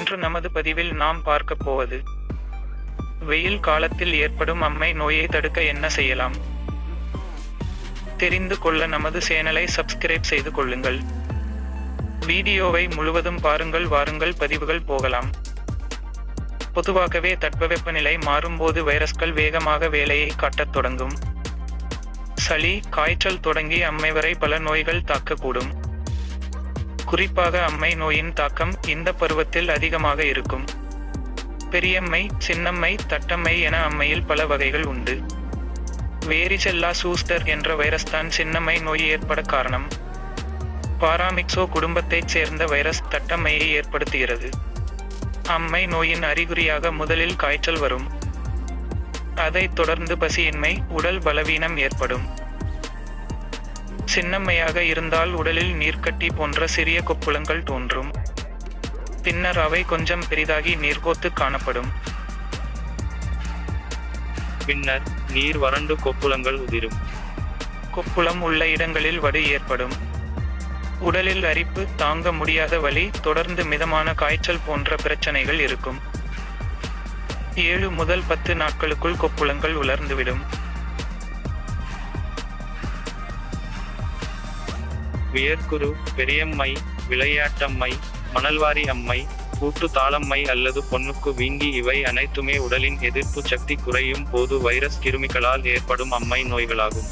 இன்று நமது பதிவில் நாம் பார்க்க போவது வெயில் காலத்தில் ஏற்படும் அம்மை நோயை தடுக்க என்ன செய்யலாம் தெரிந்து கொள்ள நமது சேனலை சப்ஸ்கிரைப் செய்து கொள்ளுங்கள் வீடியோவை முழுவதும் பாருங்கள் வாருங்கள் பதிவுகள் போகலாம் பொதுவாகவே தட்பவெப்பநிலை மாறும்போது வைரஸ்கள் வேகமாக வேலையை காட்டத் தொடங்கும் சளி காய்ச்சல் தொடங்கி அம்மை வரை பல நோய்கள் தாக்கக்கூடும் குறிப்பாக அம்மை நோயின் தாக்கம் இந்த பருவத்தில் அதிகமாக இருக்கும் பெரியம்மை சின்னம்மை தட்டம்மை என அம்மையில் பல வகைகள் உண்டு வேரிசெல்லா சூஸ்டர் என்ற வைரஸ் தான் சின்னம்மை நோய் ஏற்பட காரணம் பாராமிக்சோ குடும்பத்தைச் சேர்ந்த வைரஸ் தட்டம்மையை ஏற்படுத்துகிறது அம்மை நோயின் அறிகுறியாக முதலில் காய்ச்சல் வரும் அதைத் தொடர்ந்து பசியின்மை உடல் பலவீனம் ஏற்படும் சின்னம்மையாக இருந்தால் உடலில் நீர்க்கட்டி போன்ற சிறிய கொப்புளங்கள் தோன்றும் பின்னர் அவை கொஞ்சம் பெரிதாகி நீர்கோத்து காணப்படும் பின்னர் நீர் வறண்டு கொப்புளங்கள் உதிரும் கொப்புளம் உள்ள இடங்களில் வடு ஏற்படும் உடலில் அரிப்பு தாங்க முடியாத வலி தொடர்ந்து மிதமான காய்ச்சல் போன்ற பிரச்சனைகள் இருக்கும் ஏழு முதல் பத்து நாட்களுக்குள் கொப்புளங்கள் உலர்ந்துவிடும் வியர்க்குரு பெரியம்மை விளையாட்டம்மை மணல்வாரி அம்மை கூட்டு தாளம்மை அல்லது பொன்னுக்கு வீங்கி இவை அனைத்துமே உடலின் எதிர்ப்பு சக்தி குறையும் போது வைரஸ் கிருமிகளால் ஏற்படும் அம்மை நோய்களாகும்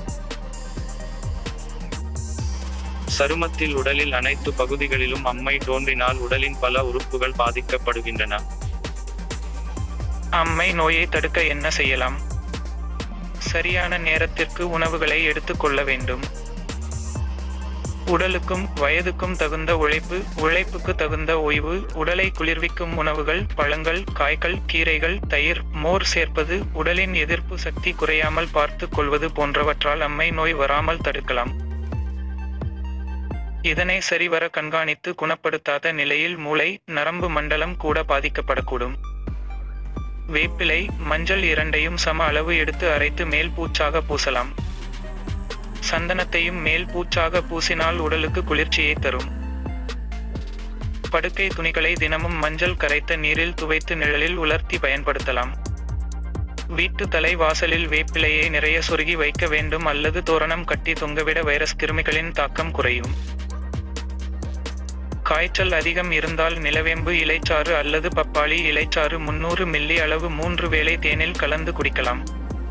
சருமத்தில் உடலில் அனைத்து பகுதிகளிலும் அம்மை தோன்றினால் உடலின் பல உறுப்புகள் பாதிக்கப்படுகின்றன அம்மை நோயை தடுக்க என்ன செய்யலாம் சரியான நேரத்திற்கு உணவுகளை எடுத்துக்கொள்ள வேண்டும் உடலுக்கும் வயதுக்கும் தகுந்த உழைப்பு உழைப்புக்கு தகுந்த ஓய்வு உடலை குளிர்விக்கும் உணவுகள் பழங்கள் காய்கள் கீரைகள் தயிர் மோர் சேர்ப்பது உடலின் எதிர்ப்பு சக்தி குறையாமல் பார்த்து கொள்வது போன்றவற்றால் அம்மை நோய் வராமல் தடுக்கலாம் இதனை சரிவர கண்காணித்து குணப்படுத்தாத நிலையில் மூளை நரம்பு மண்டலம் கூட பாதிக்கப்படக்கூடும் வேப்பிலை மஞ்சள் இரண்டையும் சம அளவு எடுத்து அரைத்து மேல் பூச்சாக பூசலாம் சந்தனத்தையும் மேல் பூச்சாக பூசினால் உடலுக்கு குளிர்ச்சியை தரும் படுக்கை துணிகளை தினமும் மஞ்சள் கரைத்த நீரில் துவைத்து நிழலில் உலர்த்தி பயன்படுத்தலாம் வீட்டு தலை வாசலில் வேப்பிலையை நிறைய சொருகி வைக்க வேண்டும் அல்லது தோரணம் கட்டி தொங்கவிட வைரஸ் கிருமிகளின் தாக்கம் குறையும் காய்ச்சல் அதிகம் இருந்தால் நிலவேம்பு இலைச்சாறு அல்லது பப்பாளி இலைச்சாறு முன்னூறு மில்லி அளவு மூன்று வேளை தேனில் கலந்து குடிக்கலாம்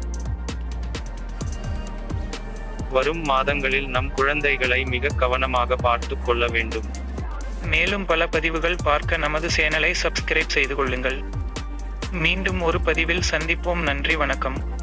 வரும் மாதங்களில் நம் குழந்தைகளை மிக கவனமாக பார்த்துக் கொள்ள வேண்டும் மேலும் பல பதிவுகள் பார்க்க நமது சேனலை சப்ஸ்கிரைப் செய்து கொள்ளுங்கள் மீண்டும் ஒரு பதிவில் சந்திப்போம் நன்றி வணக்கம்